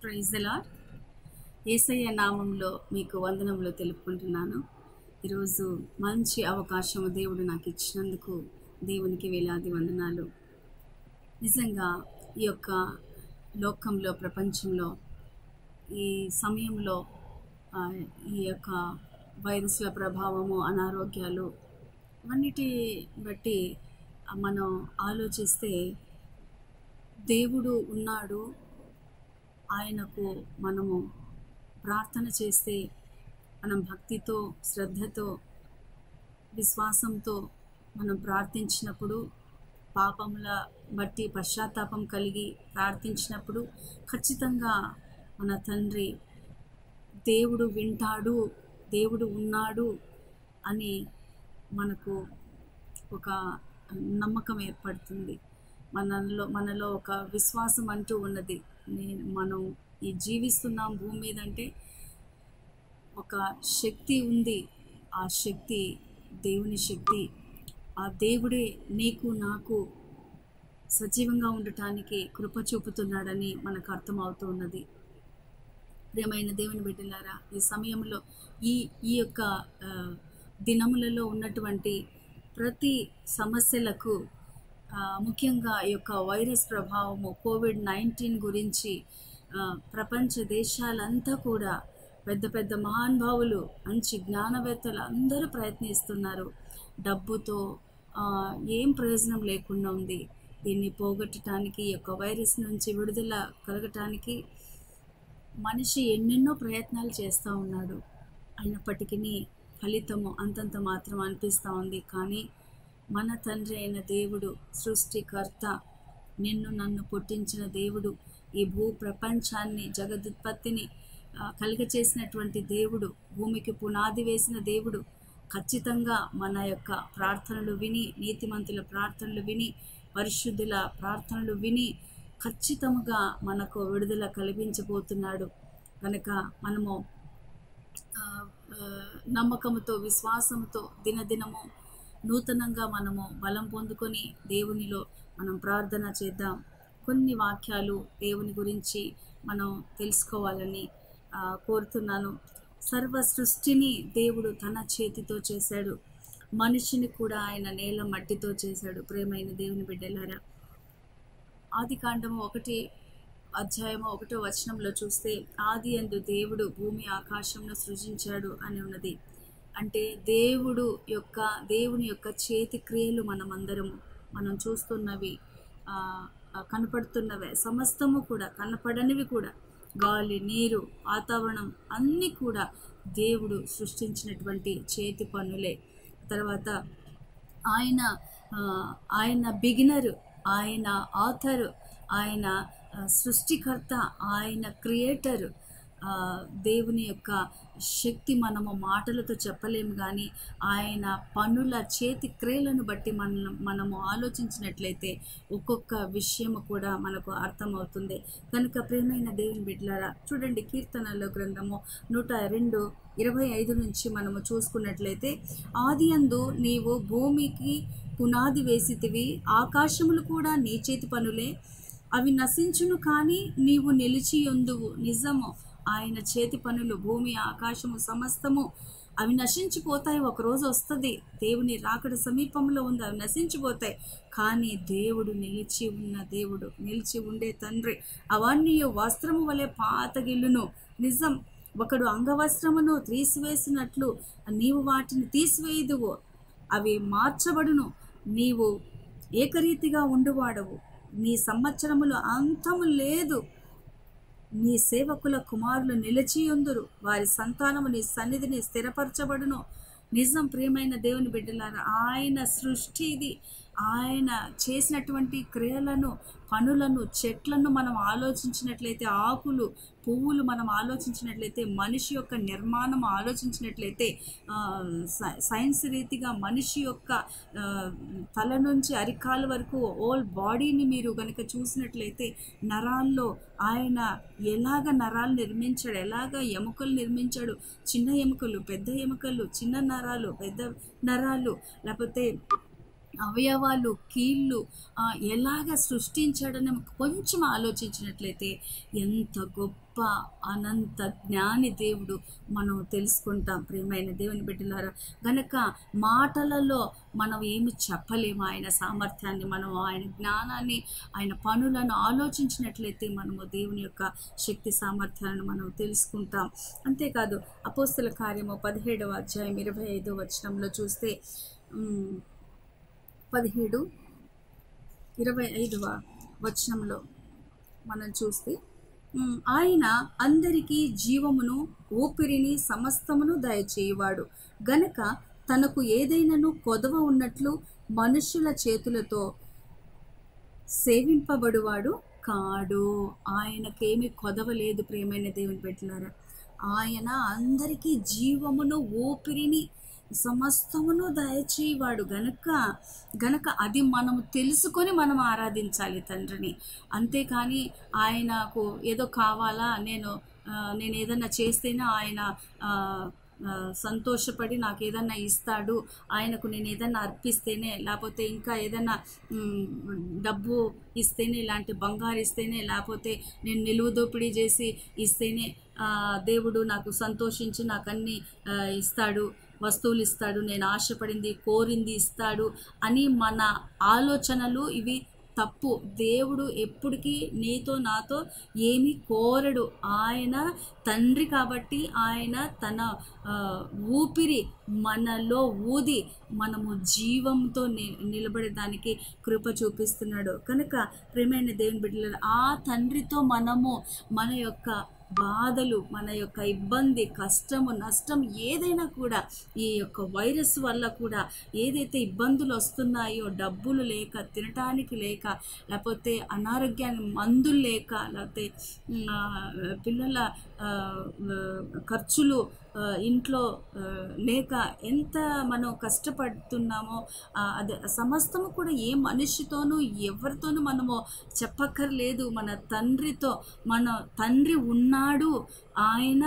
Praise the lord ఏసయ్య నామంలో మీకు వందనములు తెలుపుకుంటున్నాను ఈరోజు మంచి అవకాశం దేవుడు నాకు ఇచ్చినందుకు దేవునికి వేలాది వందనాలు నిజంగా ఈ యొక్క లోకంలో ప్రపంచంలో ఈ సమయంలో ఆ, ఈ యొక్క వైరస్ల ప్రభావము అనారోగ్యాలు అన్నిటి బట్టి ఆ, మనం ఆలోచిస్తే దేవుడు ఉన్నాడు ఆయనకు మనము ప్రార్థన చేస్తే మనం భక్తితో శ్రద్ధతో విశ్వాసంతో మనం ప్రార్థించినప్పుడు పాపముల బట్టి పశ్చాత్తాపం కలిగి ప్రార్థించినప్పుడు ఖచ్చితంగా మన తండ్రి దేవుడు వింటాడు దేవుడు ఉన్నాడు అని మనకు ఒక నమ్మకం ఏర్పడుతుంది మనలో మనలో ఒక విశ్వాసం అంటూ ఉన్నది నేను మనం ఈ జీవిస్తున్నాం భూమి మీద అంటే ఒక శక్తి ఉంది ఆ శక్తి దేవుని శక్తి ఆ దేవుడే నీకు నాకు సజీవంగా ఉండటానికి కృప చూపుతున్నాడని మనకు అర్థమవుతూ ఉన్నది ప్రియమైన దేవుని బిడ్డలారా ఈ సమయంలో ఈ ఈ యొక్క ఆ, దినములలో ఉన్నటువంటి ప్రతి సమస్యలకు ఆ, ముఖ్యంగా ఈ యొక్క వైరస్ ప్రభావము కోవిడ్ నైన్టీన్ గురించి ఆ, ప్రపంచ దేశాలంతా కూడా పెద్ద పెద్ద మహానుభావులు మంచి జ్ఞానవేత్తలు అందరూ ప్రయత్నిస్తున్నారు డబ్బుతో ఆ, ఏం ప్రయోజనం లేకుండా ఉంది దీన్ని పోగొట్టడానికి ఈ యొక్క వైరస్ నుంచి విడుదల కలగటానికి మనిషి ఎన్నెన్నో ప్రయత్నాలు చేస్తూ ఉన్నాడు అయినప్పటికీ ఫలితము అంతంత మాత్రం అనిపిస్తూ ఉంది కానీ మన తండ్రి అయిన దేవుడు సృష్టికర్త నిన్ను నన్ను పుట్టించిన దేవుడు ఈ భూ ప్రపంచాన్ని జగదుత్పత్తిని ఆ, కలుగచేసినటువంటి దేవుడు భూమికి పునాది వేసిన దేవుడు ఖచ్చితంగా మన యొక్క ప్రార్థనలు విని నీతిమంతుల ప్రార్థనలు విని పరిశుద్ధుల ప్రార్థనలు విని ఖచ్చితముగా మనకు విడుదల కలిగించబోతున్నాడు కనుక మనము ఆ, ఆ, నమ్మకముతో విశ్వాసముతో దినదినము నూతనంగా మనము బలం పొందుకొని దేవునిలో మనం ప్రార్థన చేద్దాం కొన్ని వాక్యాలు దేవుని గురించి మనం తెలుసుకోవాలని ఆ, కోరుతున్నాను సర్వ సృష్టిని దేవుడు తన చేతితో చేశాడు మనిషిని కూడా ఆయన నేల మట్టితో చేశాడు ప్రేమైన దేవుని బిడ్డలారా ఆది కాండము ఒకటి అధ్యాయము ఒకటో వచనంలో చూస్తే ఆది అందు దేవుడు భూమి ఆకాశంను సృజించాడు అని ఉన్నది అంటే దేవుడు యొక్క దేవుని యొక్క చేతి క్రియలు మనమందరము మనం చూస్తున్నవి ఆ, ఆ, కనపడుతున్నవే సమస్తము కూడా కనపడనివి కూడా గాలి నీరు వాతావరణం అన్నీ కూడా దేవుడు సృష్టించినటువంటి చేతి పనులే తర్వాత ఆయన ఆ, ఆయన బిగినరు ఆయన ఆథరు ఆయన ఆ, సృష్టికర్త ఆయన క్రియేటర్ ఆ, దేవుని యొక్క శక్తి మనము మాటలతో చెప్పలేము కానీ ఆయన పనుల చేతి క్రియలను బట్టి మనం మనము ఆలోచించినట్లయితే ఒక్కొక్క విషయము కూడా మనకు అర్థమవుతుంది కనుక ప్రేమైన దేవుని బిడ్డలారా చూడండి కీర్తనలో గ్రంథము నూట రెండు ఇరవై ఐదు నుంచి మనము చూసుకున్నట్లయితే ఆది అందు నీవు భూమికి పునాది వేసితివి ఆకాశములు కూడా నీ చేతి పనులే అవి నశించును కానీ నీవు నిలిచి ఉందువు నిజము ఆయన చేతి పనులు భూమి ఆకాశము సమస్తము అవి నశించిపోతాయి ఒక రోజు వస్తుంది దేవుని రాకడ సమీపంలో ఉంది అవి నశించిపోతాయి కానీ దేవుడు నిలిచి ఉన్న దేవుడు నిలిచి ఉండే తండ్రి అవన్నీ వస్త్రము వలె పాతగిల్లును నిజం ఒకడు అంగవస్త్రమును తీసివేసినట్లు నీవు వాటిని తీసివేయదువు అవి మార్చబడును నీవు ఏకరీతిగా ఉండువాడవు నీ సంవత్సరములు అంతము లేదు నీ సేవకుల కుమారులు నిలిచియుందురు వారి సంతానము నీ సన్నిధిని స్థిరపరచబడును నిజం ప్రియమైన దేవుని బిడ్డలారా ఆయన సృష్టి ఇది ఆయన చేసినటువంటి క్రియలను పనులను చెట్లను మనం ఆలోచించినట్లయితే ఆకులు పువ్వులు మనం ఆలోచించినట్లయితే మనిషి యొక్క నిర్మాణం ఆలోచించినట్లయితే ఆ, సై- సైన్స్ రీతిగా మనిషి యొక్క ఆ, తల నుంచి అరికాల వరకు ఓల్ బాడీని మీరు కనుక చూసినట్లయితే నరాల్లో ఆయన ఎలాగ నరాలు నిర్మించాడు ఎలాగ ఎముకలు నిర్మించాడు చిన్న ఎముకలు పెద్ద ఎముకలు చిన్న నరాలు పెద్ద నరాలు లేకపోతే అవయవాలు కీళ్ళు ఆ, ఎలాగ సృష్టించాడని కొంచెం ఆలోచించినట్లయితే ఎంత గొప్ప అనంత జ్ఞాని దేవుడు మనం తెలుసుకుంటాం ప్రియమైన దేవుని బిడ్డలారా గనక మాటలలో మనం ఏమి చెప్పలేము ఆయన సామర్థ్యాన్ని మనం ఆయన జ్ఞానాన్ని ఆయన పనులను ఆలోచించినట్లయితే మనము దేవుని యొక్క శక్తి సామర్థ్యాలను మనం తెలుసుకుంటాం అంతేకాదు అపోస్తుల కార్యము పదిహేడవ అధ్యాయం ఇరవై ఐదో వచనంలో చూస్తే ఉమ్, పదిహేడు ఇరవై ఐదవ వచనంలో మనం చూస్తే ఉమ్, ఆయన అందరికీ జీవమును ఊపిరిని సమస్తమును దయచేయువాడు గనక తనకు ఏదైనాను కొదవ ఉన్నట్లు మనుష్యుల చేతులతో సేవింపబడువాడు కాడు ఆయనకేమి కొదవ లేదు ప్రేమైన దేవుని పెట్టినారా ఆయన అందరికీ జీవమును ఊపిరిని సమస్తమును దయచేవాడు గనుక గనక అది మనము తెలుసుకొని మనం ఆరాధించాలి తండ్రిని అంతేకాని ఆయనకు ఏదో కావాలా నేను ఆ, నేను ఏదన్నా చేస్తేనే ఆయన ఆ, ఆ, సంతోషపడి నాకు ఏదన్నా ఇస్తాడు ఆయనకు నేను ఏదన్నా అర్పిస్తేనే లేకపోతే ఇంకా ఏదన్నా మ్, డబ్బు ఇస్తేనే ఇలాంటి బంగారు ఇస్తేనే లేకపోతే నేను నిలువు దోపిడీ చేసి ఇస్తేనే ఆ, దేవుడు నాకు సంతోషించి నాకు అన్ని ఆ, ఇస్తాడు వస్తువులు ఇస్తాడు నేను ఆశపడింది కోరింది ఇస్తాడు అని మన ఆలోచనలు ఇవి తప్పు దేవుడు ఎప్పటికీ నీతో నాతో ఏమీ కోరడు ఆయన తండ్రి కాబట్టి ఆయన తన ఆ, ఊపిరి మనలో ఊది మనము జీవంతో ని నిలబడడానికి కృప చూపిస్తున్నాడు కనుక ప్రేమైన దేవుని బిడ్డలు ఆ తండ్రితో మనము మన యొక్క బాధలు మన యొక్క ఇబ్బంది కష్టము నష్టం ఏదైనా కూడా ఈ యొక్క వైరస్ వల్ల కూడా ఏదైతే ఇబ్బందులు వస్తున్నాయో డబ్బులు లేక తినటానికి లేక లేకపోతే అనారోగ్యానికి మందులు లేక లేకపోతే ఉమ్, ఆ, పిల్లల ఆ, ఖర్చులు ఆ, ఇంట్లో ఆ, లేక ఎంత మనం కష్టపడుతున్నామో ఆ, అదే సమస్తము కూడా ఏ మనిషితోనూ ఎవరితోనూ మనము చెప్పక్కర్లేదు మన తండ్రితో మన తండ్రి ఉన్నాడు ఆయన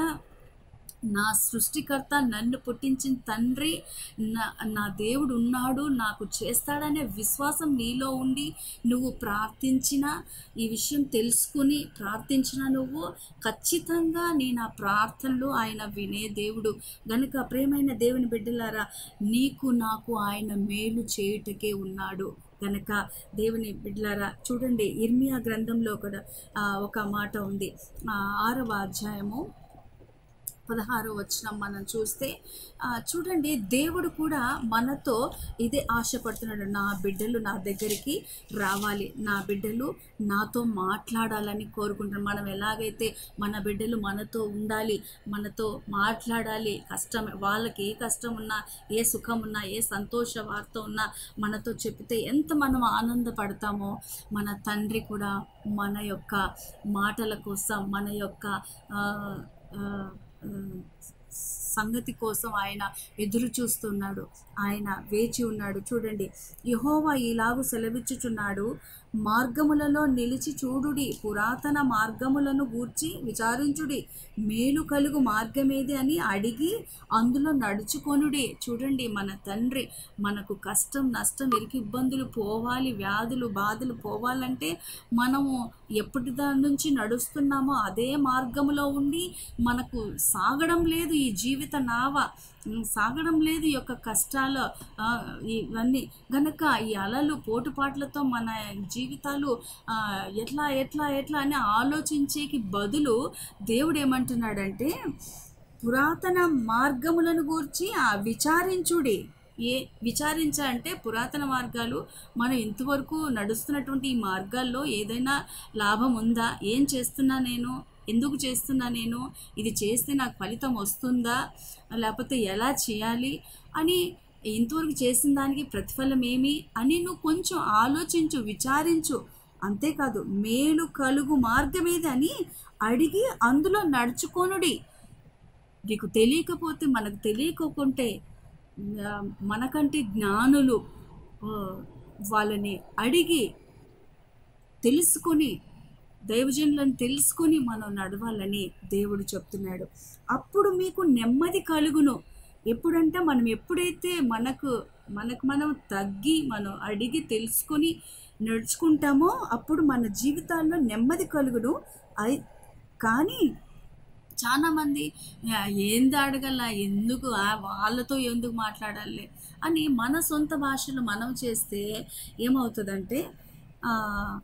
నా సృష్టికర్త నన్ను పుట్టించిన తండ్రి నా నా దేవుడు ఉన్నాడు నాకు చేస్తాడనే విశ్వాసం నీలో ఉండి నువ్వు ప్రార్థించిన ఈ విషయం తెలుసుకుని ప్రార్థించిన నువ్వు ఖచ్చితంగా నీ నా ప్రార్థనలు ఆయన వినే దేవుడు గనుక ప్రేమైన దేవుని బిడ్డలారా నీకు నాకు ఆయన మేలు చేయుటకే ఉన్నాడు కనుక దేవుని బిడ్డలారా చూడండి ఇర్మియా గ్రంథంలో కూడా ఆ, ఒక మాట ఉంది ఆ, ఆరవ అధ్యాయము పదహారో వచనం మనం చూస్తే ఆ, చూడండి దేవుడు కూడా మనతో ఇదే ఆశపడుతున్నాడు నా బిడ్డలు నా దగ్గరికి రావాలి నా బిడ్డలు నాతో మాట్లాడాలని కోరుకుంటున్నాడు మనం ఎలాగైతే మన బిడ్డలు మనతో ఉండాలి మనతో మాట్లాడాలి కష్టం వాళ్ళకి ఏ కష్టం ఉన్నా ఏ సుఖం ఉన్నా ఏ సంతోష వార్త ఉన్నా మనతో చెప్తే ఎంత మనం ఆనందపడతామో మన తండ్రి కూడా మన యొక్క మాటల కోసం మన యొక్క ఆ, ఆ, ఆ, సంగతి కోసం ఆయన ఎదురు చూస్తున్నాడు ఆయన వేచి ఉన్నాడు చూడండి యహోవా ఇలాగు సెలవిచ్చుచున్నాడు మార్గములలో నిలిచి చూడుడి పురాతన మార్గములను గూర్చి విచారించుడి మేలు కలుగు మార్గమేది అని అడిగి అందులో నడుచుకొనుడి చూడండి మన తండ్రి మనకు కష్టం నష్టం ఇరికి ఇబ్బందులు పోవాలి వ్యాధులు బాధలు పోవాలంటే మనము ఎప్పటి దాని నుంచి నడుస్తున్నామో అదే మార్గములో ఉండి మనకు సాగడం లేదు ఈ జీవిత నావ ఉమ్, సాగడం లేదు ఈ యొక్క కష్టాలు ఆ, ఇవన్నీ గనక ఈ అలలు పోటుపాట్లతో మన జీవితాలు ఆ, ఎట్లా ఎట్లా ఎట్లా అని ఆలోచించేకి బదులు దేవుడు ఏమంటున్నాడంటే పురాతన మార్గములను గూర్చి ఆ విచారించుడి ఏ విచారించ అంటే పురాతన మార్గాలు మనం ఇంతవరకు నడుస్తున్నటువంటి ఈ మార్గాల్లో ఏదైనా లాభం ఉందా ఏం చేస్తున్నా నేను ఎందుకు చేస్తున్నా నేను ఇది చేస్తే నాకు ఫలితం వస్తుందా లేకపోతే ఎలా చేయాలి అని ఇంతవరకు చేసిన దానికి ప్రతిఫలం ఏమి అని నువ్వు కొంచెం ఆలోచించు విచారించు అంతేకాదు మేలు కలుగు మార్గమేది అని అడిగి అందులో నడుచుకొనుడి నీకు తెలియకపోతే మనకు తెలియకోకుంటే ఆ, మనకంటే జ్ఞానులు ఆ, వాళ్ళని అడిగి తెలుసుకొని దైవజనులను తెలుసుకొని మనం నడవాలని దేవుడు చెప్తున్నాడు అప్పుడు మీకు నెమ్మది కలుగును ఎప్పుడంటే మనం ఎప్పుడైతే మనకు మనకు మనం తగ్గి మనం అడిగి తెలుసుకొని నడుచుకుంటామో అప్పుడు మన జీవితాల్లో నెమ్మది కలుగును అది కానీ చాలా మంది "ఆ, ఏంది అడగల ఎందుకు ఆ, వాళ్ళతో ఎందుకు మాట్లాడాలి అని మన సొంత భాషలో మనం చేస్తే ఏమవుతుందంటే ఆ,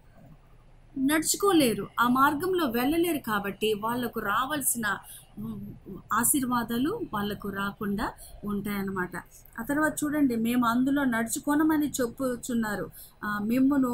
నడుచుకోలేరు ఆ మార్గంలో వెళ్ళలేరు కాబట్టి వాళ్ళకు రావాల్సిన ఉమ్, ఆశీర్వాదాలు వాళ్ళకు రాకుండా ఉంటాయన్నమాట ఆ తర్వాత చూడండి మేము అందులో నడుచుకోనమని చెప్పుచున్నారు ఆ, మిమ్మును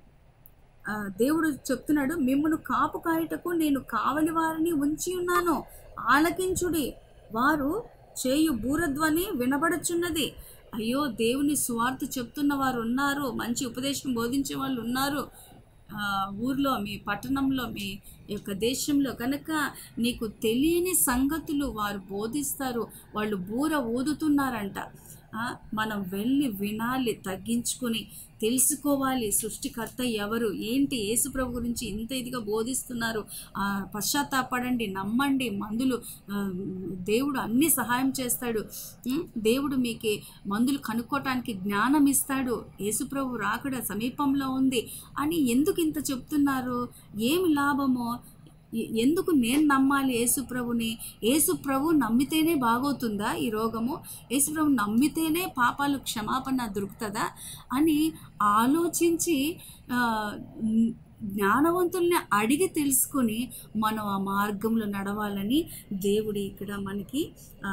ఆ, దేవుడు చెప్తున్నాడు మిమ్మను కాపు కాయుటకు నేను కావలి వారిని ఉంచి ఉన్నాను ఆలకించుడి వారు చేయు బూరధ్వని వినబడుచున్నది అయ్యో దేవుని స్వార్థ చెప్తున్న వారు ఉన్నారు మంచి ఉపదేశం బోధించే వాళ్ళు ఉన్నారు ఆ, ఊర్లో మీ పట్టణంలో మీ యొక్క దేశంలో కనుక నీకు తెలియని సంగతులు వారు బోధిస్తారు వాళ్ళు బూర ఊదుతున్నారంట ఆ, మనం వెళ్ళి వినాలి తగ్గించుకొని తెలుసుకోవాలి సృష్టికర్త ఎవరు ఏంటి యేసుప్రభు గురించి ఇంత ఇదిగా బోధిస్తున్నారు ఆ, పశ్చాత్తాపడండి నమ్మండి మందులు ఆ, దేవుడు అన్ని సహాయం చేస్తాడు ఉం? దేవుడు మీకు మందులు కనుక్కోవటానికి జ్ఞానం ఇస్తాడు యేసుప్రభు రాకడ సమీపంలో ఉంది అని ఎందుకు ఇంత చెప్తున్నారు ఏమి లాభమో ఎ- ఎందుకు నేను నమ్మాలి యేసుప్రభుని యేసుప్రభు నమ్మితేనే బాగవుతుందా ఈ రోగము యేసుప్రభు నమ్మితేనే పాపాలు క్షమాపణ దొరుకుతుందా అని ఆలోచించి ఆ, న్- జ్ఞానవంతుల్ని అడిగి తెలుసుకొని మనం ఆ మార్గంలో నడవాలని దేవుడు ఇక్కడ మనకి ఆ,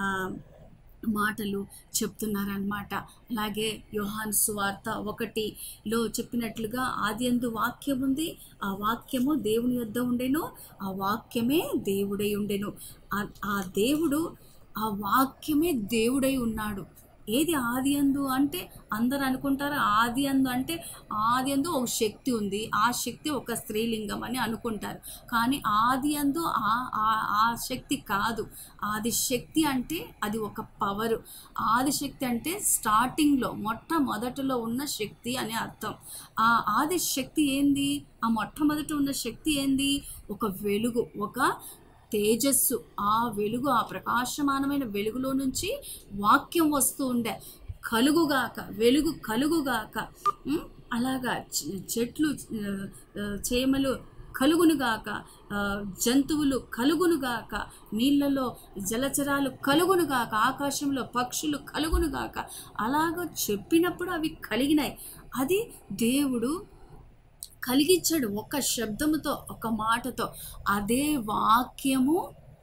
మాటలు చెప్తున్నారనమాట అలాగే యోహాన్ సువార్త ఒకటిలో చెప్పినట్లుగా ఆది అందు వాక్యం ఉంది ఆ వాక్యము దేవుని యొద్ద ఉండెను ఆ వాక్యమే దేవుడై ఉండెను ఆ- ఆ దేవుడు ఆ వాక్యమే దేవుడై ఉన్నాడు ఏది ఆది అందు అంటే అందరు అనుకుంటారు ఆది అందు అంటే ఆది అందు ఒక శక్తి ఉంది ఆ శక్తి ఒక స్త్రీలింగం అని అనుకుంటారు కానీ ఆది అందు ఆ ఆ- ఆ శక్తి కాదు ఆది శక్తి అంటే అది ఒక పవర్ ఆది శక్తి అంటే స్టార్టింగ్లో మొట్టమొదటిలో ఉన్న శక్తి అని అర్థం ఆ ఆది శక్తి ఏంది ఆ మొట్టమొదట ఉన్న శక్తి ఏంది ఒక వెలుగు ఒక తేజస్సు ఆ వెలుగు ఆ ప్రకాశమానమైన వెలుగులో నుంచి వాక్యం వస్తూ ఉండే కలుగుగాక వెలుగు కలుగుగాక ఉం? అలాగా చె- చెట్లు ఆ, ఆ, చేమలు కలుగునుగాక ఆ, జంతువులు కలుగునుగాక నీళ్ళలో జలచరాలు కలుగునుగాక ఆకాశంలో పక్షులు కలుగునుగాక అలాగ చెప్పినప్పుడు అవి కలిగినాయి అది దేవుడు కలిగించాడు ఒక శబ్దముతో ఒక మాటతో అదే వాక్యము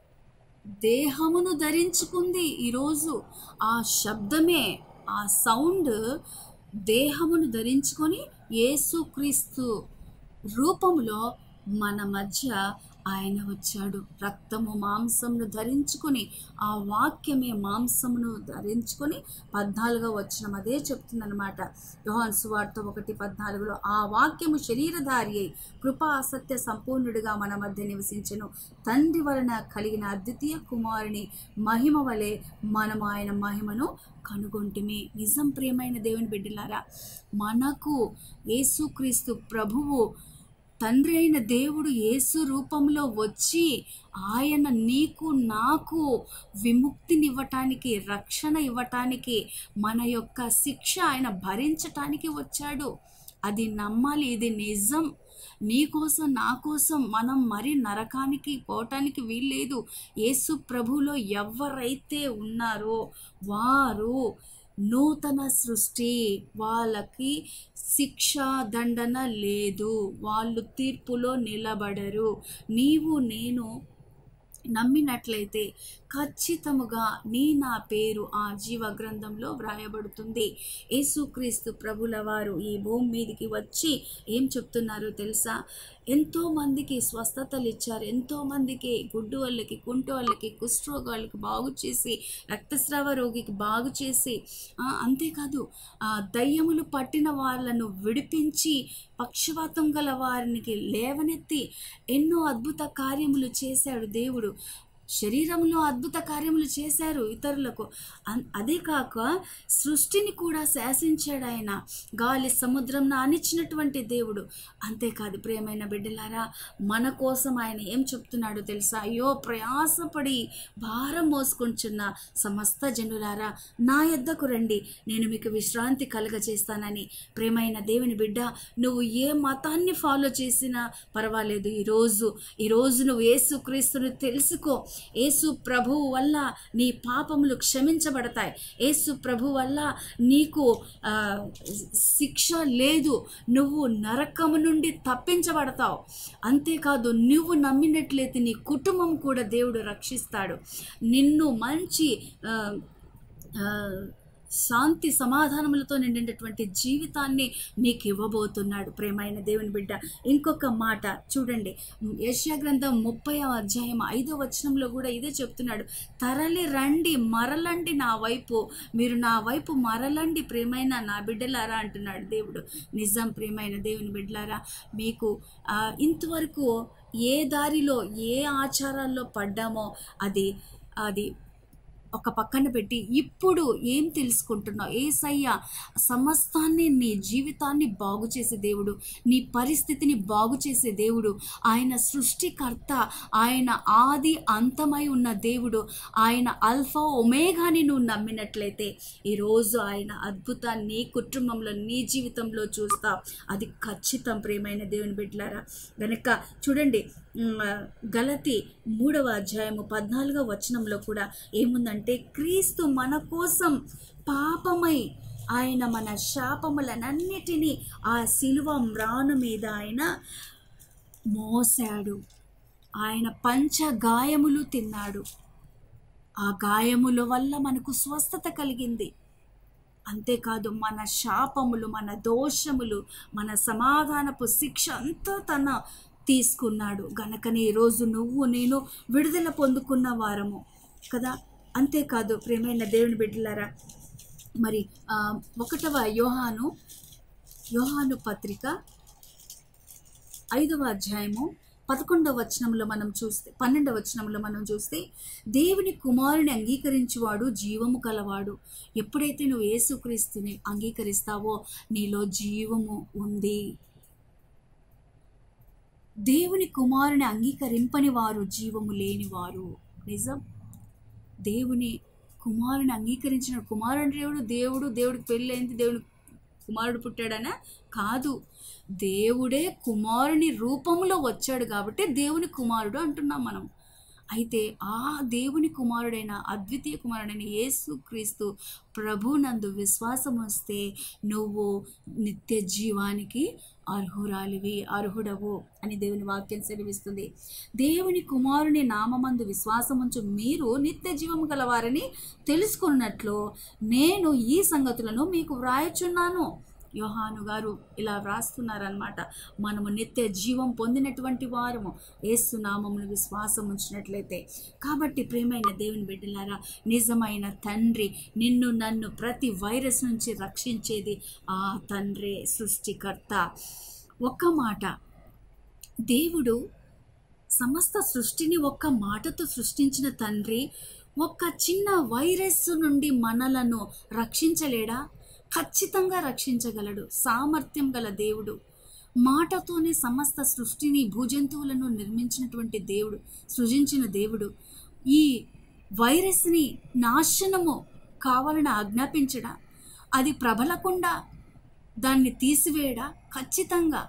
దేహమును ధరించుకుంది ఈరోజు ఆ శబ్దమే ఆ సౌండ్ దేహమును ధరించుకొని యేసుక్రీస్తు రూపంలో మన మధ్య ఆయన వచ్చాడు రక్తము మాంసమును ధరించుకొని ఆ వాక్యమే మాంసమును ధరించుకొని పద్నాలుగో వచ్చిన అదే చెప్తుందనమాట యోహాన్ సువార్త ఒకటి పద్నాలుగులో ఆ వాక్యము శరీరధారి అయి కృపా అసత్య సంపూర్ణుడిగా మన మధ్య నివసించెను తండ్రి వలన కలిగిన అద్వితీయ కుమారుని మహిమ వలె మనం ఆయన మహిమను కనుగొంటిమి నిజం ప్రియమైన దేవుని బిడ్డలారా మనకు యేసుక్రీస్తు ప్రభువు తండ్రి అయిన దేవుడు యేసు రూపంలో వచ్చి ఆయన నీకు నాకు విముక్తినివ్వటానికి రక్షణ ఇవ్వటానికి మన యొక్క శిక్ష ఆయన భరించటానికి వచ్చాడు అది నమ్మాలి ఇది నిజం నీ కోసం నా కోసం మనం మరి నరకానికి పోవటానికి వీల్లేదు యేసు ప్రభులో ఎవరైతే ఉన్నారో వారు నూతన సృష్టి వాళ్ళకి శిక్ష దండన లేదు వాళ్ళు తీర్పులో నిలబడరు నీవు నేను నమ్మినట్లయితే ఖచ్చితముగా నీ నా పేరు ఆ జీవ గ్రంథంలో వ్రాయబడుతుంది యేసుక్రీస్తు ప్రభుల వారు ఈ భూమి మీదకి వచ్చి ఏం చెప్తున్నారో తెలుసా ఎంతో మందికి స్వస్థతలు ఇచ్చారు ఎంతో మందికి గుడ్డు వాళ్ళకి కుంటు వాళ్ళకి కుష్ఠరోగాళ్ళకి బాగు చేసి రక్తస్రావ రోగికి బాగు చేసి ఆ, అంతేకాదు ఆ, దయ్యములు పట్టిన వాళ్ళను విడిపించి పక్షవాతం గల వారికి లేవనెత్తి ఎన్నో అద్భుత కార్యములు చేశాడు దేవుడు శరీరంలో అద్భుత కార్యములు చేశారు ఇతరులకు అన్- అదే కాక సృష్టిని కూడా శాసించాడు ఆయన గాలి సముద్రం అనిచ్చినటువంటి దేవుడు అంతేకాదు ప్రియమైన బిడ్డలారా మన కోసం ఆయన ఏం చెప్తున్నాడో తెలుసా అయ్యో ప్రయాసపడి భారం మోసుకుంటున్న సమస్త జనులారా నా యొద్దకు రండి నేను మీకు విశ్రాంతి కలగజేస్తానని ప్రేమైన దేవుని బిడ్డ నువ్వు ఏ మతాన్ని ఫాలో చేసినా పర్వాలేదు ఈరోజు ఈరోజు నువ్వు యేసు క్రీస్తుని తెలుసుకో యేసు ప్రభువు వల్ల నీ పాపములు క్షమించబడతాయి యేసు ప్రభు వల్ల నీకు ఆ, శిక్ష లేదు నువ్వు నరకము నుండి తప్పించబడతావు అంతేకాదు నువ్వు నమ్మినట్లయితే నీ కుటుంబం కూడా దేవుడు రక్షిస్తాడు నిన్ను మంచి ఆ, ఆ, శాంతి సమాధానములతో నిండినటువంటి జీవితాన్ని నీకు ఇవ్వబోతున్నాడు ప్రేమైన దేవుని బిడ్డ ఇంకొక మాట చూడండి యశ్యా గ్రంథం ముప్పై అధ్యాయం ఐదో వచనంలో కూడా ఇదే చెప్తున్నాడు తరలి రండి మరలండి నా వైపు మీరు నా వైపు మరలండి ప్రేమైన నా బిడ్డలారా అంటున్నాడు దేవుడు నిజం ప్రేమైన దేవుని బిడ్డలారా మీకు ఆ, ఇంతవరకు ఏ దారిలో ఏ ఆచారాల్లో పడ్డామో అది అది ఒక పక్కన పెట్టి ఇప్పుడు ఏం తెలుసుకుంటున్నావు ఏసయ్య సమస్తాన్ని నీ జీవితాన్ని బాగు చేసే దేవుడు నీ పరిస్థితిని బాగు చేసే దేవుడు ఆయన సృష్టికర్త ఆయన ఆది అంతమై ఉన్న దేవుడు ఆయన అల్ఫా ఒమేగాని నువ్వు నమ్మినట్లయితే ఈరోజు ఆయన అద్భుతాన్ని నీ కుటుంబంలో నీ జీవితంలో చూస్తావు అది ఖచ్చితం ప్రేమైన దేవుని బిడ్డలారా గనక చూడండి ఉమ్, గలతి మూడవ అధ్యాయము పద్నాలుగవ వచనంలో కూడా ఏముందంటే క్రీస్తు మన కోసం పాపమై ఆయన మన శాపములనన్నిటినీ ఆ శిలువ మ్రాను మీద ఆయన మోసాడు ఆయన పంచ గాయములు తిన్నాడు ఆ గాయముల వల్ల మనకు స్వస్థత కలిగింది అంతేకాదు మన శాపములు మన దోషములు మన సమాధానపు శిక్ష అంతా తన తీసుకున్నాడు గనకనే ఈరోజు నువ్వు నేను విడుదల పొందుకున్న వారము కదా అంతేకాదు ప్రేమైన దేవుని బిడ్డలారా మరి ఆ, ఒకటవ యోహాను యోహాను పత్రిక ఐదవ అధ్యాయము పదకొండవ వచనంలో మనం చూస్తే పన్నెండవ వచనంలో మనం చూస్తే దేవుని కుమారుని అంగీకరించువాడు జీవము కలవాడు ఎప్పుడైతే నువ్వు యేసుక్రీస్తుని అంగీకరిస్తావో నీలో జీవము ఉంది దేవుని కుమారుని అంగీకరింపని వారు జీవము లేనివారు నిజం దేవుని కుమారుని అంగీకరించిన కుమారుడు దేవుడు దేవుడు దేవుడికి పెళ్ళైంది దేవుడు కుమారుడు పుట్టాడనా కాదు దేవుడే కుమారుని రూపంలో వచ్చాడు కాబట్టి దేవుని కుమారుడు అంటున్నాం మనం అయితే ఆ దేవుని కుమారుడైన అద్వితీయ కుమారుడైన యేసు క్రీస్తు ప్రభునందు విశ్వాసం వస్తే నువ్వు నిత్య జీవానికి అర్హురాలివి అర్హుడవు అని దేవుని వాక్యం సెలవిస్తుంది దేవుని కుమారుని నామమందు విశ్వాసముంచు మీరు నిత్య జీవము గలవారని తెలుసుకున్నట్లు నేను ఈ సంగతులను మీకు వ్రాయచున్నాను యోహాను గారు ఇలా వ్రాస్తున్నారనమాట మనము నిత్య జీవం పొందినటువంటి వారము ఏసు నామమును విశ్వాసం ఉంచినట్లయితే కాబట్టి ప్రేమైన దేవుని బిడ్డలారా నిజమైన తండ్రి నిన్ను నన్ను ప్రతి వైరస్ నుంచి రక్షించేది ఆ తండ్రే సృష్టికర్త ఒక్క మాట దేవుడు సమస్త సృష్టిని ఒక్క మాటతో సృష్టించిన తండ్రి ఒక్క చిన్న వైరస్ నుండి మనలను రక్షించలేడా ఖచ్చితంగా రక్షించగలడు సామర్థ్యం గల దేవుడు మాటతోనే సమస్త సృష్టిని భూజంతువులను నిర్మించినటువంటి దేవుడు సృజించిన దేవుడు ఈ వైరస్ని నాశనము కావాలని ఆజ్ఞాపించడా అది ప్రబలకుండా దాన్ని తీసివేయడా ఖచ్చితంగా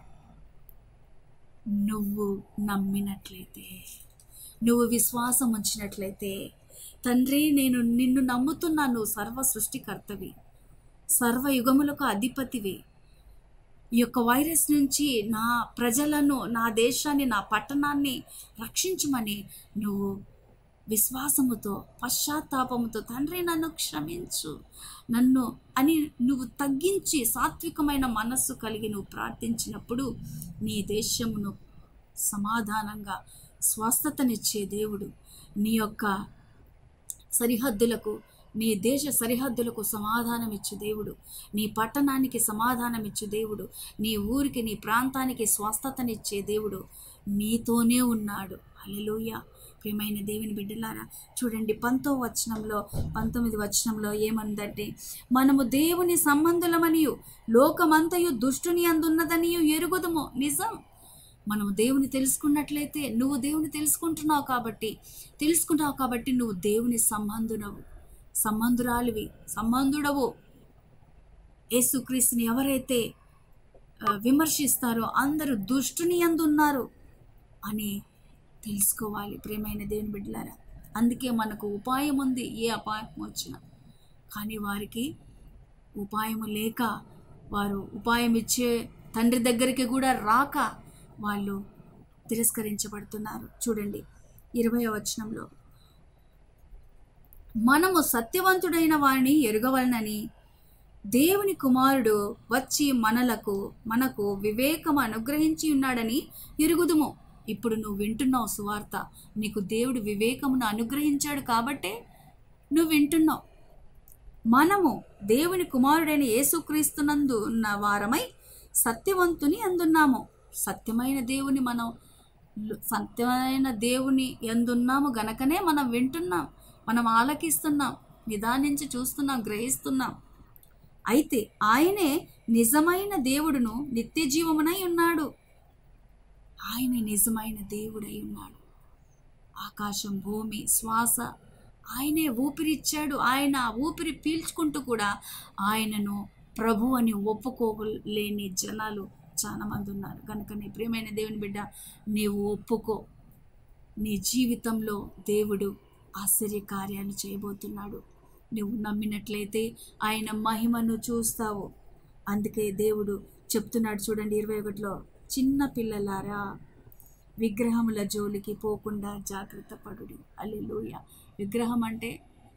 నువ్వు నమ్మినట్లయితే నువ్వు విశ్వాసం ఉంచినట్లయితే తండ్రి నేను నిన్ను నమ్ముతున్నాను సర్వ సృష్టికర్తవి సర్వ యుగములకు అధిపతివి ఈ యొక్క వైరస్ నుంచి నా ప్రజలను నా దేశాన్ని నా పట్టణాన్ని రక్షించమని నువ్వు విశ్వాసముతో పశ్చాత్తాపముతో తండ్రి నన్ను క్షమించు నన్ను అని నువ్వు తగ్గించి సాత్వికమైన మనస్సు కలిగి నువ్వు ప్రార్థించినప్పుడు నీ దేశమును సమాధానంగా స్వస్థతనిచ్చే దేవుడు నీ యొక్క సరిహద్దులకు నీ దేశ సరిహద్దులకు సమాధానం ఇచ్చు దేవుడు నీ పట్టణానికి సమాధానం ఇచ్చు దేవుడు నీ ఊరికి నీ ప్రాంతానికి స్వస్థతనిచ్చే దేవుడు నీతోనే ఉన్నాడు హల్లెలూయా ప్రియమైన దేవుని బిడ్డలారా చూడండి పంతో వచనంలో పంతొమ్మిది వచనంలో ఏమందంటే మనము దేవుని సంబంధులమనియు లోకమంతయు దుష్టుని అందున్నదనియు ఎరుగుదము నిజం మనము దేవుని తెలుసుకున్నట్లయితే నువ్వు దేవుని తెలుసుకుంటున్నావు కాబట్టి తెలుసుకుంటావు కాబట్టి నువ్వు దేవుని సంబంధుడవు సంబంధురాలివి సంబంధుడవు యేసుక్రీస్తుని ఎవరైతే ఆ, విమర్శిస్తారో అందరూ దుష్టుని అందున్నారు అని తెలుసుకోవాలి ప్రేమైన దేవుని బిడ్డలారా అందుకే మనకు ఉపాయం ఉంది ఏ అపాయం వచ్చినా కానీ వారికి ఉపాయము లేక వారు ఉపాయం ఇచ్చే తండ్రి దగ్గరికి కూడా రాక వాళ్ళు తిరస్కరించబడుతున్నారు చూడండి ఇరవై వచనంలో మనము సత్యవంతుడైన వారిని ఎరుగవలనని దేవుని కుమారుడు వచ్చి మనలకు మనకు వివేకం అనుగ్రహించి ఉన్నాడని ఎరుగుదుము ఇప్పుడు నువ్వు వింటున్నావు సువార్త నీకు దేవుడు వివేకమును అనుగ్రహించాడు కాబట్టే నువ్వు వింటున్నావు మనము దేవుని కుమారుడైన యేసుక్రీస్తునందు ఉన్న వారమై సత్యవంతుని అందున్నాము సత్యమైన దేవుని మనం సత్యమైన దేవుని ఎందున్నాము గనకనే మనం వింటున్నాం మనం ఆలకిస్తున్నాం నిదానించి చూస్తున్నాం గ్రహిస్తున్నాం అయితే ఆయనే నిజమైన దేవుడును నిత్య జీవమునై ఉన్నాడు ఆయన నిజమైన దేవుడై ఉన్నాడు ఆకాశం భూమి శ్వాస ఆయనే ఊపిరిచ్చాడు ఆయన ఆ ఊపిరి పీల్చుకుంటూ కూడా ఆయనను ప్రభు అని ఒప్పుకోలేని జనాలు చాలా మంది ఉన్నారు కనుక నీ ప్రియమైన దేవుని బిడ్డ నీవు ఒప్పుకో నీ జీవితంలో దేవుడు ఆశ్చర్య కార్యాలు చేయబోతున్నాడు నువ్వు నమ్మినట్లయితే ఆయన మహిమను చూస్తావు అందుకే దేవుడు చెప్తున్నాడు చూడండి ఇరవై ఒకటిలో చిన్న పిల్లలారా విగ్రహముల జోలికి పోకుండా జాగ్రత్త పడుడి అల్లెలుయ విగ్రహం అంటే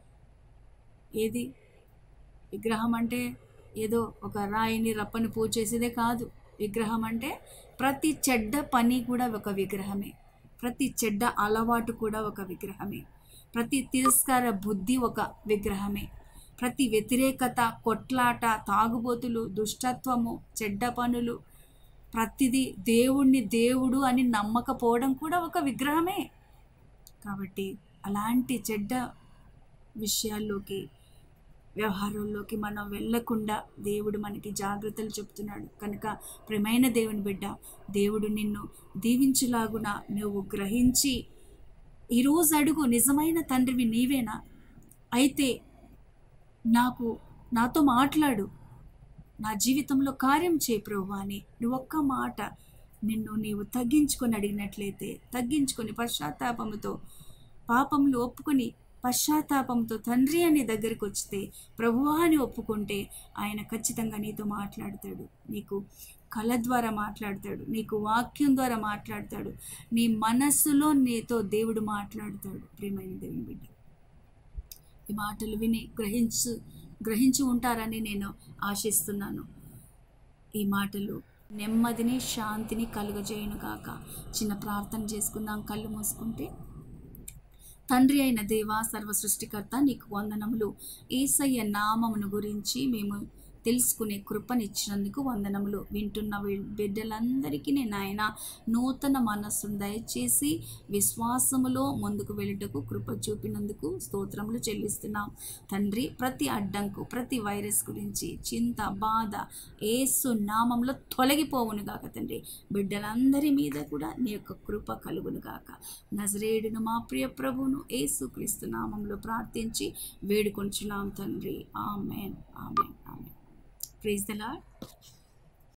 ఏది విగ్రహం అంటే ఏదో ఒక రాయిని రప్పని పూజ చేసేదే కాదు విగ్రహం అంటే ప్రతి చెడ్డ పని కూడా ఒక విగ్రహమే ప్రతి చెడ్డ అలవాటు కూడా ఒక విగ్రహమే ప్రతి తిరస్కార బుద్ధి ఒక విగ్రహమే ప్రతి వ్యతిరేకత కొట్లాట తాగుబోతులు దుష్టత్వము చెడ్డ పనులు ప్రతిదీ దేవుణ్ణి దేవుడు అని నమ్మకపోవడం కూడా ఒక విగ్రహమే కాబట్టి అలాంటి చెడ్డ విషయాల్లోకి వ్యవహారంలోకి మనం వెళ్ళకుండా దేవుడు మనకి జాగ్రత్తలు చెప్తున్నాడు కనుక ప్రేమైన దేవుని బిడ్డ దేవుడు నిన్ను దీవించులాగున నువ్వు గ్రహించి ఈరోజు అడుగు నిజమైన తండ్రివి నీవేనా అయితే నాకు నాతో మాట్లాడు నా జీవితంలో కార్యం చేయి ప్రభు అని నువ్వు ఒక్క మాట నిన్ను నీవు తగ్గించుకొని అడిగినట్లయితే తగ్గించుకొని పశ్చాత్తాపముతో పాపములు ఒప్పుకొని పశ్చాత్తాపంతో తండ్రి అని దగ్గరికి వచ్చితే ప్రభువా అని ఒప్పుకుంటే ఆయన ఖచ్చితంగా నీతో మాట్లాడతాడు నీకు కళ ద్వారా మాట్లాడతాడు నీకు వాక్యం ద్వారా మాట్లాడతాడు నీ మనస్సులో నీతో దేవుడు మాట్లాడతాడు ప్రియమైన దేవుని బిడ్డ ఈ మాటలు విని గ్రహించు గ్రహించి ఉంటారని నేను ఆశిస్తున్నాను ఈ మాటలు నెమ్మదిని శాంతిని కలుగజేయును గాక చిన్న ప్రార్థన చేసుకుందాం కళ్ళు మూసుకుంటే తండ్రి అయిన దేవ సర్వ సృష్టికర్త నీకు వందనములు ఏసయ్య నామమును గురించి మేము తెలుసుకునే కృపనిచ్చినందుకు వందనములు వింటున్న వీ- బిడ్డలందరికీ నేను ఆయన నూతన మనస్సును దయచేసి విశ్వాసములో ముందుకు వెళ్ళుటకు కృప చూపినందుకు స్తోత్రములు చెల్లిస్తున్నాం తండ్రి ప్రతి అడ్డంకు ప్రతి వైరస్ గురించి చింత బాధ ఏసు నామంలో తొలగిపోవును గాక తండ్రి బిడ్డలందరి మీద కూడా నీ యొక్క కృప కలుగును గాక నజరేయుడును మా ప్రియ ప్రభువును ఏసు క్రీస్తు నామంలో ప్రార్థించి వేడుకొంచున్నాం తండ్రి amen amen amen praise the lord